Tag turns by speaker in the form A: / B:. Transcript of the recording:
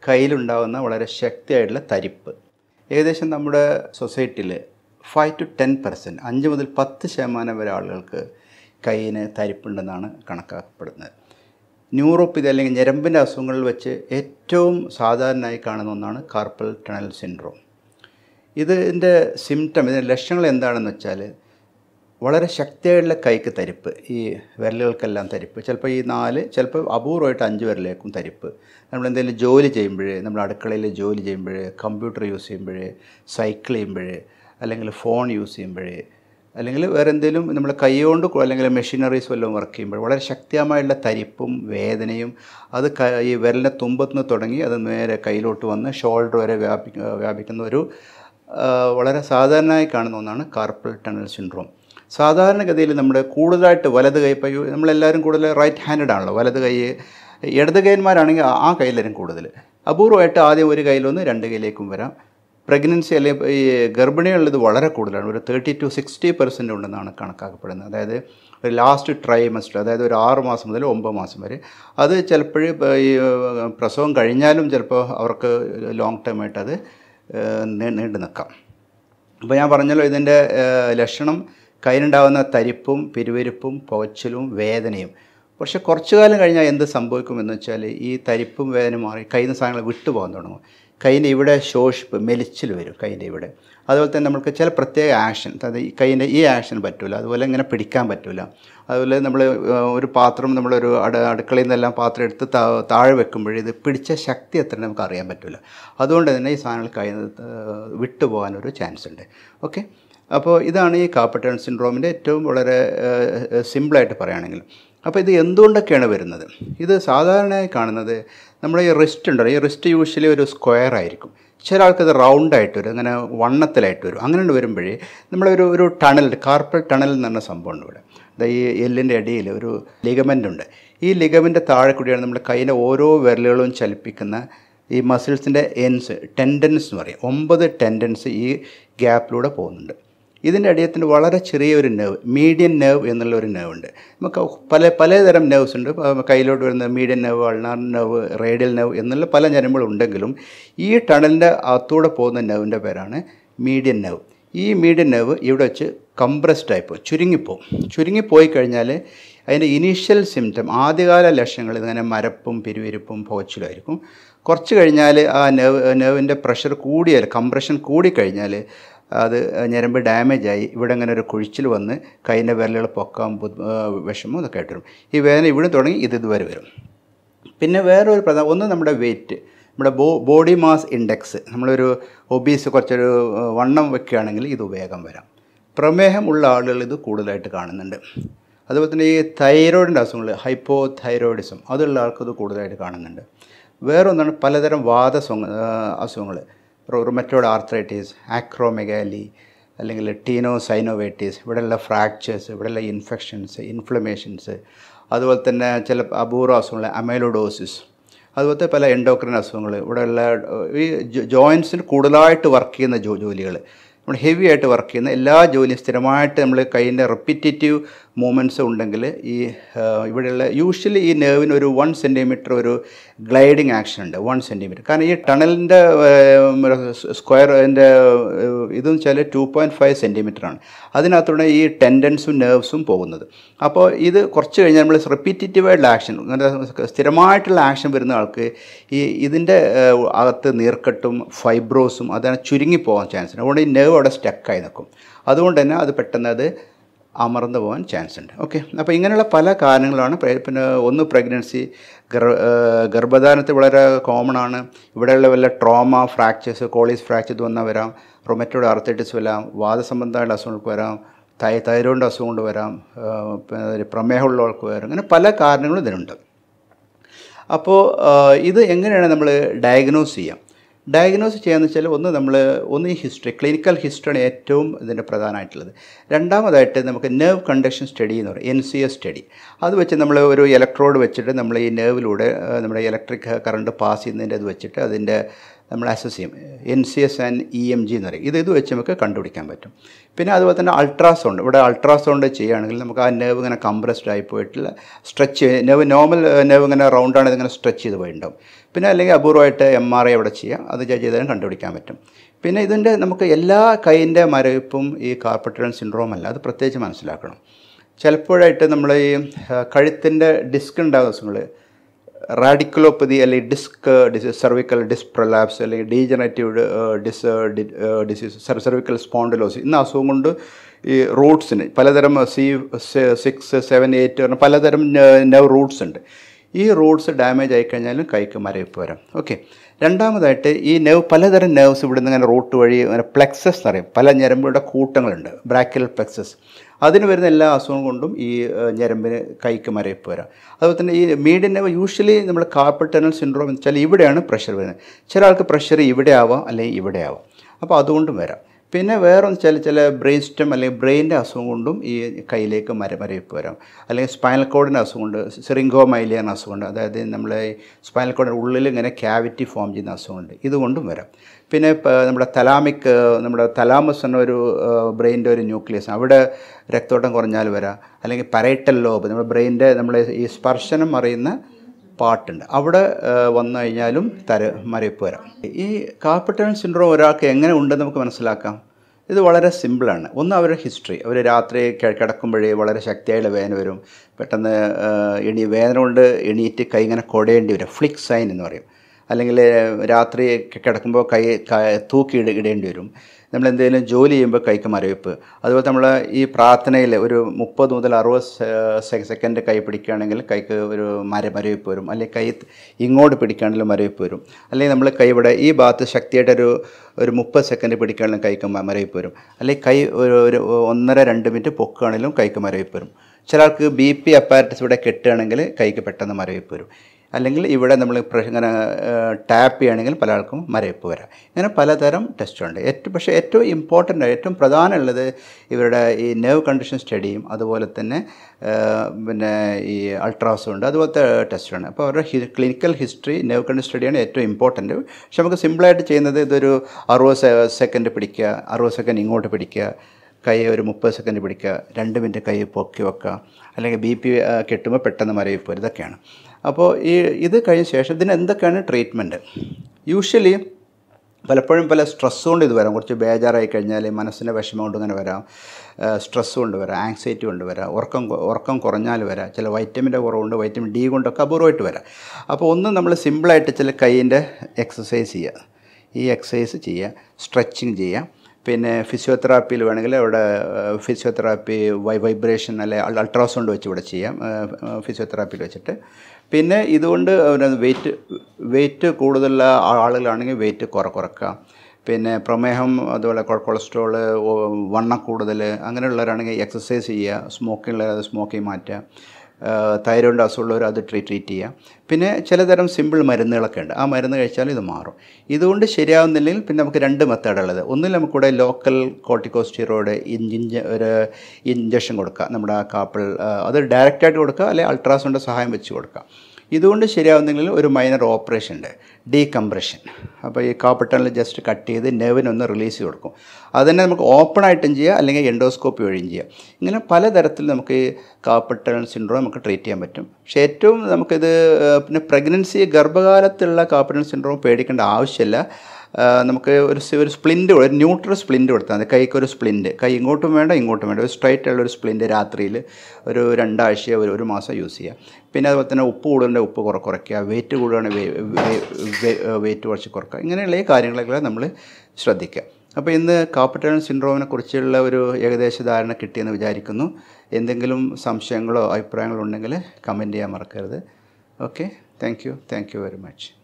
A: കയ്യിലുണ്ടാകുന്ന വളരെ ശക്തിയായിട്ടുള്ള തരിപ്പ് ഏകദേശം നമ്മുടെ സൊസൈറ്റിയിൽ ഫൈവ് ടു ടെൻ പെർസെൻറ്റ് അഞ്ച് മുതൽ പത്ത് ശതമാനം വരെ ആളുകൾക്ക് കയ്യിന് തരിപ്പുണ്ടെന്നാണ് കണക്കാക്കപ്പെടുന്നത് ന്യൂറോപ്പതി അല്ലെങ്കിൽ ഞരമ്പിൻ്റെ അസുഖങ്ങളിൽ വെച്ച് ഏറ്റവും സാധാരണയായി കാണുന്ന ഒന്നാണ് കാർപ്പൽ ടണൽ സിൻഡ്രോം ഇതിൻ്റെ സിംറ്റം ഇതിൻ്റെ ലക്ഷണങ്ങൾ എന്താണെന്ന് വെച്ചാൽ വളരെ ശക്തിയായിട്ടുള്ള കൈക്ക് തരിപ്പ് ഈ വിരലുകൾക്കെല്ലാം തരിപ്പ് ചിലപ്പോൾ ഈ നാല് ചിലപ്പോൾ അപൂർവമായിട്ട് അഞ്ച് വിരലേക്കും തരിപ്പ് നമ്മൾ എന്തെങ്കിലും ജോലി ചെയ്യുമ്പോൾ നമ്മൾ അടുക്കളയിൽ ജോലി ചെയ്യുമ്പോൾ കമ്പ്യൂട്ടർ യൂസ് ചെയ്യുമ്പോൾ സൈക്കിൾ ചെയ്യുമ്പോൾ അല്ലെങ്കിൽ ഫോൺ യൂസ് ചെയ്യുമ്പോൾ അല്ലെങ്കിൽ വേറെ എന്തെങ്കിലും നമ്മൾ കൈകൊണ്ട് കൊ- അല്ലെങ്കിൽ മെഷീനറീസ് വല്ലതും വർക്ക് ചെയ്യുമ്പോൾ വളരെ ശക്തിയായിട്ടുള്ള തരിപ്പും വേദനയും അത് ക ഈ വിരലിൻ്റെ തുമ്പത്തുനിന്ന് തുടങ്ങി അത് നേരെ കയ്യിലോട്ട് വന്ന് ഷോൾഡർ വരെ വ്യാപി വ്യാപിക്കുന്ന ഒരു ആ, വളരെ സാധാരണയായി കാണുന്ന ഒന്നാണ് കാർപ്പൽ ടണൽ സിൻഡ്രോം സാധാരണഗതിയിൽ നമ്മുടെ കൂടുതലായിട്ട് വലത് കൈ ഇപ്പോൾ യു- നമ്മളെല്ലാവരും കൂടുതൽ റൈറ്റ് ഹാൻഡഡ് ആണല്ലോ വലത് കൈ ഇടത് കൈന്മാരാണെങ്കിൽ ആ- ആ കയ്യിലാരും കൂടുതൽ അപൂർവമായിട്ട് ആദ്യം ഒരു കയ്യിലൊന്ന് രണ്ട് കയ്യിലേക്കും വരാം പ്രഗ്നൻസി അല്ലെങ്കിൽ ഈ ഗർഭിണികളിൽ ഇത് വളരെ കൂടുതലാണ് ഒരു തേർട്ടി ടു സിക്സ്റ്റി പെർസെൻ്റ് ഉണ്ടെന്നാണ് കണക്കാക്കപ്പെടുന്നത് അതായത് ഒരു ലാസ്റ്റ് ട്രൈമസ്റ്റർ അതായത് ഒരു ആറ് മാസം മുതൽ ഒമ്പത് മാസം വരെ അത് ചിലപ്പോൾ ഈ പ്രസവം കഴിഞ്ഞാലും ചിലപ്പോൾ അവർക്ക് ലോങ് ടൈം ആയിട്ട് അത് ഏഹ്, നീ- നീണ്ടു നിൽക്കാം അപ്പോൾ ഞാൻ പറഞ്ഞല്ലോ ഇതിൻ്റെ ഏഹ്, ലക്ഷണം കയ്യിലുണ്ടാകുന്ന തരിപ്പും പിരിവിരിപ്പും പുകച്ചിലും വേദനയും പക്ഷെ കുറച്ചു കാലം കഴിഞ്ഞാൽ എന്ത് സംഭവിക്കുമെന്ന് വെച്ചാൽ ഈ തരിപ്പും വേദനയും മാറി കയ്യിൽ നിന്ന് സാധനങ്ങൾ വിട്ടുപോകാൻ തുടങ്ങും കയ്യിൻ്റെ ഇവിടെ ശോഷിപ്പ് മെലിച്ചിൽ വരും കയ്യിൻ്റെ ഇവിടെ അതുപോലെ തന്നെ നമുക്ക് ചില പ്രത്യേക ആക്ഷൻ അതായത് ഈ കയ്യിൻ്റെ ഈ ആക്ഷൻ പറ്റില്ല അതുപോലെ ഇങ്ങനെ പിടിക്കാൻ പറ്റില്ല അതുപോലെ നമ്മൾ ഒരു പാത്രം നമ്മളൊരു അട അടുക്കളയിൽ നിന്നെല്ലാം പാത്രം എടുത്ത് താ- താഴെ വെക്കുമ്പോഴേ ഇത് പിടിച്ച ശക്തി എത്ര നമുക്ക് അറിയാൻ പറ്റില്ല അതുകൊണ്ട് തന്നെ ഈ സാധനങ്ങൾ കയ്യിൽ നിന്ന് വിട്ടുപോകാനൊരു ചാൻസ് ഉണ്ട് ഓക്കെ അപ്പോൾ ഇതാണ് ഈ കാപ്പട്ടൺ സിൻഡ്രോമിൻ്റെ ഏറ്റവും വളരെ സിമ്പിളായിട്ട് പറയുകയാണെങ്കിൽ അപ്പോൾ ഇത് എന്തുകൊണ്ടൊക്കെയാണ് വരുന്നത് ഇത് സാധാരണയായി കാണുന്നത് നമ്മുടെ ഈ റിസ്റ്റ് ഉണ്ടല്ലോ ഈ റിസ്റ്റ് യൂഷ്വലി ഒരു സ്ക്വയർ ആയിരിക്കും ചില ആൾക്ക് ഇത് റൗണ്ടായിട്ട് വരും അങ്ങനെ വണ്ണത്തിലായിട്ട് വരും അങ്ങനെ വരുമ്പോഴേ നമ്മളൊരു ഒരു ടണൽ കാർപ്പൽ ടണൽ എന്ന് പറഞ്ഞ സംഭവമുണ്ട് ഇവിടെ ദാ ഈ എല്ലിൻ്റെ അടിയിൽ ഒരു ലിഗമെൻ്റ് ഉണ്ട് ഈ ലിഗമെൻ്റ് താഴെ കൂടിയാണ് നമ്മുടെ കയ്യിലെ ഓരോ വിരലുകളും ചലിപ്പിക്കുന്ന ഈ മസിൽസിൻ്റെ എൻസ് ടെൻഡൻസ് എന്ന് പറയും ഒമ്പത് ടെൻഡൻസ് ഈ ഗ്യാപ്പിലൂടെ പോകുന്നുണ്ട് ഇതിൻ്റെ അടിയത്തിന് വളരെ ചെറിയൊരു നെർവ് മീഡിയൻ നെർവ് എന്നുള്ള ഒരു നെർവ് ഉണ്ട് നമുക്ക് പല പലതരം നെർവ്സ് ഉണ്ട് ഇപ്പം കയ്യിലോട്ട് വരുന്ന median nerve ulnar nerve radial nerve എന്നുള്ള പല ഞരമ്പുകളുണ്ടെങ്കിലും ഈ ടണലിൻ്റെ അകത്തൂടെ പോകുന്ന നെർവിൻ്റെ പേരാണ് മീഡിയൻ നെർവ് ഈ മീഡിയൻ നെർവ് ഇവിടെ വെച്ച് കംപ്രസ്ഡ് ആയിപ്പോയി ചുരുങ്ങിപ്പോവും ചുരുങ്ങിപ്പോയി കഴിഞ്ഞാൽ അതിൻ്റെ ഇനീഷ്യൽ സിംറ്റം ആദ്യകാല ലക്ഷണങ്ങൾ ഇങ്ങനെ മരപ്പും പിരിവിരിപ്പും പുകച്ചിലുമായിരിക്കും കുറച്ച് കഴിഞ്ഞാൽ ആ നെർവ് നെർവിൻ്റെ പ്രഷർ കൂടിയാൽ കംപ്രഷൻ കൂടിക്കഴിഞ്ഞാൽ അത് ഞരമ്പ് ഡാമേജ് ആയി ഇവിടെ ഇങ്ങനെ ഒരു കുഴിച്ചിൽ വന്ന് കൈയിൻ്റെ വിരലുകൾ പൊക്കാൻ ബുദ്ധ- ആ, വിഷമം ഇതൊക്കെ ആയിട്ട് വരും ഈ വേദന ഇവിടെ തുടങ്ങി ഇത് ഇതുവരെ വരും പിന്നെ വേറൊരു പ്രധാന ഒന്ന് നമ്മുടെ വെയിറ്റ് നമ്മുടെ ബോ ബോഡി മാസ് ഇൻഡെക്സ് നമ്മളൊരു ഒബീസ് കുറച്ചൊരു ആ, വണ്ണം വെക്കുകയാണെങ്കിൽ ഇത് ഉപയോഗം വരാം പ്രമേഹം ഉള്ള ആളുകൾ ഇത് കൂടുതലായിട്ട് കാണുന്നുണ്ട് അതുപോലെ തന്നെ ഈ തൈറോയിഡിൻ്റെ അസുഖങ്ങൾ ഹൈപ്പോ തൈറോയിഡിസം അതുള്ള ആൾക്ക് ഇത് കൂടുതലായിട്ട് കാണുന്നുണ്ട് വേറൊന്നാണ് പലതരം വാദ അസുഖങ്ങൾ റൊമറ്റോഡ് ആർത്രൈറ്റീസ് ആക്രോമെഗാലി അല്ലെങ്കിൽ ടീനോ സൈനോവേറ്റീസ് ഇവിടെയുള്ള ഫ്രാക്ചേഴ്സ് ഇവിടെയുള്ള ഇൻഫെക്ഷൻസ് ഇൻഫ്ലമേഷൻസ് അതുപോലെ തന്നെ ചില അപൂർവ അസുഖങ്ങൾ അമൈലോഡോസിസ് അതുപോലത്തെ പല എൻഡോക്രിൻ അസുഖങ്ങൾ ഇവിടെയുള്ള ഈ ജോയിൻസിൽ കൂടുതലായിട്ട് വർക്ക് ചെയ്യുന്ന ജോ ജോലികൾ നമ്മൾ ഹെവി ആയിട്ട് വർക്ക് ചെയ്യുന്ന എല്ലാ ജോലിയും സ്ഥിരമായിട്ട് നമ്മൾ കൈയിൻ്റെ റിപ്പിറ്റേറ്റീവ് മൂവ്മെൻറ്റ്സ് ഉണ്ടെങ്കിൽ ഈ ആ, ഇവിടെയുള്ള യൂഷ്വലി ഈ നെർവിന് ഒരു വൺ സെൻറ്റിമീറ്റർ ഒരു ഗ്ലൈഡിങ് ആക്ഷൻ ഉണ്ട് വൺ സെൻറ്റിമീറ്റർ കാരണം ഈ ടണലിൻ്റെ സ്ക്വയർ അതിൻ്റെ ഇതെന്ന് വെച്ചാൽ ടു പോയിൻറ്റ് ഫൈവ് സെൻറ്റിമീറ്ററാണ് അതിനകത്തൂടെ ഈ ടെൻഡൻസും നെർവ്സും പോകുന്നത് അപ്പോൾ ഇത് കുറച്ച് കഴിഞ്ഞാൽ നമ്മൾ റിപ്പീറ്റേറ്റീവായിട്ടുള്ള ആക്ഷൻ അങ്ങനെ സ്ഥിരമായിട്ടുള്ള ആക്ഷൻ വരുന്ന ആൾക്ക് ഈ ഇതിൻ്റെ ഏഹ്, അകത്ത് നീർക്കെട്ടും ഫൈബ്രോസും അതാണ് ചുരുങ്ങി പോകാൻ ചാൻസ് ഉണ്ട് അതുകൊണ്ട് ഈ നെർവ് അവിടെ സ്റ്റക്കായി നിൽക്കും അതുകൊണ്ട് തന്നെ അത് പെട്ടെന്ന് അത് അമർന്നു പോകാൻ ചാൻസ് ഉണ്ട് ഓക്കെ അപ്പോൾ ഇങ്ങനെയുള്ള പല കാരണങ്ങളാണ് പ്ര- പിന്നെ ഒന്ന് പ്രഗ്നൻസി ഗർ ഏഹ് ഗർഭധാരണത്തിൽ വളരെ കോമൺ ആണ് ഇവിടെയുള്ള വല്ല ട്രോമ ഫ്രാക്ചേഴ്സ് കോളീസ് ഫ്രാക്ചർ ഇത് വന്നാൽ വരാം റൊമറ്റോഡ് ആർത്തൈറ്റിസ് വരാം വാദസംബന്ധമായുള്ള അസുഖങ്ങൾക്ക് വരാം തൈ തൈറോയിഡിൻ്റെ അസുഖം കൊണ്ട് വരാം ഏഹ് പിന്നെ പ്രമേഹമുള്ളവർക്ക് വരാം അങ്ങനെ പല കാരണങ്ങളും ഇതിനുണ്ട് അപ്പോൾ ആ, ഇത് എങ്ങനെയാണ് നമ്മൾ ഡയഗ്നോസ് ചെയ്യാം ഡയഗ്നോസ് ചെയ്യാന്ന് വെച്ചാൽ ഒന്ന് നമ്മൾ ഒന്ന് ഈ ഹിസ്റ്ററി ക്ലിനിക്കൽ ഹിസ്റ്ററിയാണ് ഏറ്റവും ഇതിൻ്റെ പ്രധാനമായിട്ടുള്ളത് രണ്ടാമതായിട്ട് നമുക്ക് നെർവ് കണ്ടക്ഷൻ സ്റ്റഡി എന്ന് പറയും എൻ സി എസ് സ്റ്റഡി അത് വെച്ച് നമ്മൾ ഒരു ഇലക്ട്രോഡ് വെച്ചിട്ട് നമ്മൾ ഈ നെർവിലൂടെ ആ, നമ്മുടെ ഇലക്ട്രിക് കറണ്ട് പാസ് ചെയ്യുന്നതിൻ്റെ അത് വെച്ചിട്ട് അതിൻ്റെ നമ്മൾ അസസ് ചെയ്യും N C S and E M G എന്ന് പറയും ഇത് ഇത് വെച്ച് നമുക്ക് കണ്ടുപിടിക്കാൻ പറ്റും പിന്നെ അതുപോലെ തന്നെ അൾട്രാസൗണ്ട് ഇവിടെ അൾട്രാസൗണ്ട് ചെയ്യുകയാണെങ്കിൽ നമുക്ക് ആ നെർവ് ഇങ്ങനെ കംപ്രസ്ഡ് ആയി പോയിട്ടുള്ള സ്ട്രെച്ച് നെർവ് നോർമൽ നെർവ് ഇങ്ങനെ റൗണ്ടാണ് ഇതിങ്ങനെ സ്ട്രെച്ച് ചെയ്ത് പോയിട്ടുണ്ടാവും പിന്നെ അല്ലെങ്കിൽ അപൂർവമായിട്ട് എം ആർ ഐ അവിടെ ചെയ്യാം അത് ചെയ്താലും കണ്ടുപിടിക്കാൻ പറ്റും പിന്നെ ഇതിൻ്റെ നമുക്ക് എല്ലാ കൈയിൻ്റെ മരവിപ്പും ഈ കാർപ്പറ്റൽ സിൻഡ്രോം അല്ല അത് പ്രത്യേകിച്ച് മനസ്സിലാക്കണം ചിലപ്പോഴായിട്ട് നമ്മൾ ഈ കഴുത്തിൻ്റെ ഡിസ്ക് ഉണ്ടാകുന്ന ദിവസങ്ങൾ റാഡിക്കുലോപ്പതി അല്ലെങ്കിൽ disc disease cervical disc prolapse അല്ലെങ്കിൽ degenerative disc disease cervical spondylosis ഇന്ന അസുഖം കൊണ്ട് ഈ റൂട്ട്സിന് പലതരം സി സിക്സ് സെവൻ എയ്റ്റ് പറഞ്ഞ പലതരം നെർവ് റൂട്ട്സ് ഉണ്ട് ഈ റൂട്ട്സ് ഡാമേജ് ആയിക്കഴിഞ്ഞാലും കൈക്ക് മരവിപ്പ് വരാം ഓക്കെ രണ്ടാമതായിട്ട് ഈ നെർവ് പലതരം നെർവ്സ് ഇവിടെ നിന്ന് ഇങ്ങനെ റൂട്ട് വഴി അങ്ങനെ പ്ലെക്സസ് എന്ന് പറയും പല ഞരമ്പുകളുടെ കൂട്ടങ്ങളുണ്ട് ബ്രാക്കൽ പ്ലെക്സസ് അതിന് വരുന്ന എല്ലാ അസുഖം കൊണ്ടും ഈ ഏഹ്, ഞരമ്പിന് കൈക്ക് മരവിപ്പ് വരാം അതുപോലെ തന്നെ ഈ മീഡിയൻ നെർവ് യൂഷ്വലി നമ്മൾ കാർപ്പൽ ടണൽ സിൻഡ്രോം എന്ന് വെച്ചാൽ ഇവിടെയാണ് പ്രഷർ വരുന്നത് ചില ആൾക്ക് പ്രഷർ ഇവിടെ ആവാം അല്ലെങ്കിൽ ഇവിടെ ആവാം അപ്പോൾ അതുകൊണ്ടും വരാം പിന്നെ വേറെ ഒന്ന് വെച്ചാൽ ചില ബ്രെയിൻ സ്റ്റം അല്ലെങ്കിൽ ബ്രെയിൻ്റെ അസുഖം കൊണ്ടും ഈ കയ്യിലേക്ക് മര മരവിപ്പ് വരാം അല്ലെങ്കിൽ സ്പൈനൽ കോഡിൻ്റെ അസുഖമുണ്ട് സിറിങ്കോ മൈലിയ എന്ന അസുഖമുണ്ട് അതായത് നമ്മളെ സ്പൈനൽ കോഡിൻ്റെ ഉള്ളിൽ ഇങ്ങനെ ക്യാവിറ്റി ഫോം ചെയ്യുന്ന അസുഖമുണ്ട് ഇതുകൊണ്ടും വരാം പിന്നെ ഇപ്പോൾ നമ്മുടെ തലാമിക് നമ്മുടെ തലാമസ് എന്ന ഒരു ബ്രെയിൻ്റെ ഒരു ന്യൂക്ലിയസ് അവിടെ രക്തോട്ടം കുറഞ്ഞാൽ വരാം അല്ലെങ്കിൽ പരൈറ്റൽ ലോബ് നമ്മുടെ ബ്രെയിൻ്റെ നമ്മളെ ഈ സ്പർശനം അറിയുന്ന പാട്ടുണ്ട് അവിടെ ആ, വന്നു കഴിഞ്ഞാലും തര മരവിപ്പ് വരാം ഈ കാർപ്പറ്റൽ സിൻഡ്രോം ഒരാൾക്ക് എങ്ങനെ ഉണ്ടെന്ന് നമുക്ക് മനസ്സിലാക്കാം ഇത് വളരെ സിമ്പിളാണ് ഒന്ന് അവരുടെ ഹിസ്റ്ററി അവർ രാത്രി കി- കിടക്കുമ്പോഴേ വളരെ ശക്തിയായുള്ള വേദന വരും പെട്ടെന്ന് ആ, എണി വേദന കൊണ്ട് എണീറ്റ് കൈ ഇങ്ങനെ കൊടയേണ്ടി വരും ഫ്ലിക് സൈൻ എന്ന് പറയും അല്ലെങ്കിൽ രാത്രി കി- കിടക്കുമ്പോൾ കൈ ക- തൂക്കി ഇട ഇടേണ്ടി വരും നമ്മൾ എന്തെങ്കിലും ജോലി ചെയ്യുമ്പോൾ കൈക്ക് മരവിപ്പ് അതുപോലെ നമ്മൾ ഈ പ്രാർത്ഥനയിൽ ഒരു മുപ്പത് മുതൽ അറുപത് സെ- സെക്കൻഡ് കൈ പിടിക്കുകയാണെങ്കിൽ കൈക്ക് ഒരു മര മരവിപ്പ് വരും അല്ലെങ്കിൽ കൈ ഇങ്ങോട്ട് പിടിക്കുകയാണെങ്കിൽ മരവിപ്പ് വരും അല്ലെങ്കിൽ നമ്മൾ കൈ ഇവിടെ ഈ ഭാഗത്ത് ശക്തിയായിട്ടൊരു ഒരു മുപ്പത് സെക്കൻഡ് പിടിക്കുകയാണെങ്കിൽ കൈക്ക് മ- മരവിപ്പ് വരും അല്ലെങ്കിൽ കൈ ഒരു ഒരു ഒന്നര രണ്ട് മിനിറ്റ് പൊക്കുകയാണെങ്കിലും കൈക്ക് മരവിപ്പ് വരും ചില ആൾക്ക് ബി പി അപ്പാരറ്റസ് ഇവിടെ കെട്ടുകയാണെങ്കിൽ കൈക്ക് പെട്ടെന്ന് മരവിപ്പ് വരും അല്ലെങ്കിൽ ഇവിടെ നമ്മൾ പ്രഷ- ഇങ്ങനെ ടാപ്പ് ചെയ്യുകയാണെങ്കിൽ പല ആൾക്കും മരവിപ്പ് വരാം ഇങ്ങനെ പലതരം ടെസ്റ്റുണ്ട് ഏറ്റവും പക്ഷേ ഏറ്റവും ഇമ്പോർട്ടൻ്റ് ഏറ്റവും പ്രധാനമുള്ളത് ഇവരുടെ ഈ നെർവ് കണ്ടീഷൻ സ്റ്റഡിയും അതുപോലെ തന്നെ ആ, പിന്നെ ഈ അൾട്രാസൗണ്ട് അതുപോലത്തെ ടെസ്റ്റാണ് അപ്പോൾ അവരുടെ ഹി ക്ലിനിക്കൽ ഹിസ്റ്ററി നെർവ് കണ്ടീഷൻ സ്റ്റഡിയാണ് ഏറ്റവും ഇമ്പോർട്ടൻറ്റ് പക്ഷെ നമുക്ക് സിമ്പിളായിട്ട് ചെയ്യുന്നത് ഇതൊരു അറുപത് സെക്കൻഡ് പിടിക്കുക അറുപത് സെക്കൻഡ് ഇങ്ങോട്ട് പിടിക്കുക കൈ ഒരു മുപ്പത് സെക്കൻഡ് പിടിക്കുക രണ്ട് മിനിറ്റ് കൈ പൊക്കി വെക്കുക അല്ലെങ്കിൽ ബി പി കെട്ടുമ്പോൾ പെട്ടെന്ന് മരവിപ്പ് വരും ഇതൊക്കെയാണ് അപ്പോൾ ഈ ഇത് കഴിഞ്ഞ ശേഷം ഇതിന് എന്തൊക്കെയാണ് ട്രീറ്റ്മെൻറ്റ് യൂഷ്വലി പലപ്പോഴും പല സ്ട്രെസ് കൊണ്ട് ഇത് വരാം കുറച്ച് ബേജാറായി കഴിഞ്ഞാൽ മനസ്സിൻ്റെ വിഷമം കൊണ്ട് ഇങ്ങനെ വരാം സ്ട്രെസ് കൊണ്ട് വരാം ആങ്സൈറ്റി കൊണ്ട് വരാം ഉറക്കം കൊ- ഉറക്കം കുറഞ്ഞാൽ വരാം ചില വൈറ്റമിൻ്റെ കുറവുണ്ട് വൈറ്റമിൻ ഡി കൊണ്ടൊക്കെ അപൂർവമായിട്ട് വരാം അപ്പോൾ ഒന്ന് നമ്മൾ സിമ്പിളായിട്ട് ചില കൈയിൻ്റെ എക്സസൈസ് ചെയ്യുക ഈ എക്സസൈസ് ചെയ്യുക സ്ട്രെച്ചിങ് ചെയ്യുക പിന്നെ ഫിസിയോതെറാപ്പിയിൽ വേണമെങ്കിൽ അവിടെ ഫിസിയോതെറാപ്പി വൈ വൈബ്രേഷൻ അല്ലെ അൾട്രാസൗണ്ട് വെച്ച് ഇവിടെ ചെയ്യാം ഫിസിയോതെറാപ്പിയിൽ വെച്ചിട്ട് പിന്നെ ഇതുകൊണ്ട് വെയിറ്റ് വെയിറ്റ് കൂടുതലുള്ള ആ- ആളുകളാണെങ്കിൽ വെയിറ്റ് കുറ കുറക്കാം പിന്നെ പ്രമേഹം അതുപോലെ കൊ- കൊളസ്ട്രോള് ഓ- വണ്ണം കൂടുതൽ അങ്ങനെയുള്ളവരാണെങ്കിൽ എക്സസൈസ് ചെയ്യുക സ്മോക്കിംഗ് ഉള്ളവർ സ്മോക്കിംഗ് മാറ്റുക തൈറോയിഡ് അസുഖമുള്ളവർ അത് ട്രീറ്റ് ട്രീറ്റ് ചെയ്യാം പിന്നെ ചിലതരം സിമ്പിൾ മരുന്നുകളൊക്കെ ഉണ്ട് ആ മരുന്ന് കഴിച്ചാൽ ഇത് മാറും ഇതുകൊണ്ട് ശരിയാവുന്നില്ലെങ്കിൽ പിന്നെ നമുക്ക് രണ്ട് മെത്തേഡുള്ളത് ഒന്നിൽ നമുക്കിവിടെ ലോക്കൽ കോർട്ടിക്കോസ്റ്റീറോയിഡ് ഇഞ്ചിഞ്ച ഒരു ഇഞ്ചക്ഷൻ കൊടുക്കുക നമ്മുടെ ആ കാപ്പിൾ ആ, അത് ഡയറക്റ്റായിട്ട് കൊടുക്കുക അല്ലെങ്കിൽ അൾട്രാസൗണ്ട് സഹായം വെച്ച് കൊടുക്കുക ഇതുകൊണ്ട് ശരിയാവുന്നെങ്കിൽ ഒരു മൈനർ ഓപ്പറേഷൻ ഉണ്ട് ഡീകംപ്രഷൻ അപ്പോൾ ഈ കാപ്പട്ടണിൽ ജസ്റ്റ് കട്ട് ചെയ്ത് നെർവിനൊന്ന് റിലീസ് ചെയ്ത് കൊടുക്കും അതുതന്നെ നമുക്ക് ഓപ്പൺ ആയിട്ടും ചെയ്യാം അല്ലെങ്കിൽ എൻഡോസ്കോപ്പി വഴിയും ചെയ്യാം ഇങ്ങനെ പലതരത്തിൽ നമുക്ക് ഈ കാപ്പട്ടൺ സിൻഡ്രോം നമുക്ക് ട്രീറ്റ് ചെയ്യാൻ പറ്റും പക്ഷേ ഏറ്റവും നമുക്കിത് ഏഹ്, പിന്നെ പ്രഗ്നൻസി ഗർഭകാലത്തുള്ള കാപ്പട്ടൺ സിൻഡ്രോം പേടിക്കേണ്ട ആവശ്യമില്ല ആ, നമുക്ക് ഒരു സി- ഒരു സ്പ്ലിൻ്റ് ഒരു ന്യൂട്രൽ സ്പ്ലിൻ്റ് കൊടുത്താൽ മതി കൈക്ക് ഒരു സ്പ്ലിൻ്റ് കൈ ഇങ്ങോട്ടും വേണ്ട ഇങ്ങോട്ടും വേണ്ട ഒരു സ്ട്രൈറ്റ് ഉള്ള ഒരു സ്പ്ലിൻ്റ് രാത്രിയിൽ ഒരു രണ്ടാഴ്ച ഒരു ഒരു മാസം യൂസ് ചെയ്യുക പിന്നെ അതുപോലെ തന്നെ ഉപ്പ് കൂടുതലുണ്ട് ഉപ്പ് കുറ കുറയ്ക്കുക വെയിറ്റ് കൂടുകയാണെങ്കിൽ വെയിറ്റ് കുറച്ച് കുറയ്ക്കുക ഇങ്ങനെയുള്ള ഈ കാര്യങ്ങളൊക്കെ നമ്മൾ ശ്രദ്ധിക്കുക അപ്പോൾ ഇന്ന് കാപ്പറ്റൽ സിൻഡ്രോമിനെ കുറിച്ചുള്ള ഒരു ഏകദേശ ധാരണ കിട്ടിയെന്ന് വിചാരിക്കുന്നു എന്തെങ്കിലും സംശയങ്ങളോ അഭിപ്രായങ്ങളോ ഉണ്ടെങ്കിൽ കമൻറ്റ് ചെയ്യാൻ മറക്കരുത് okay thank you thank you very much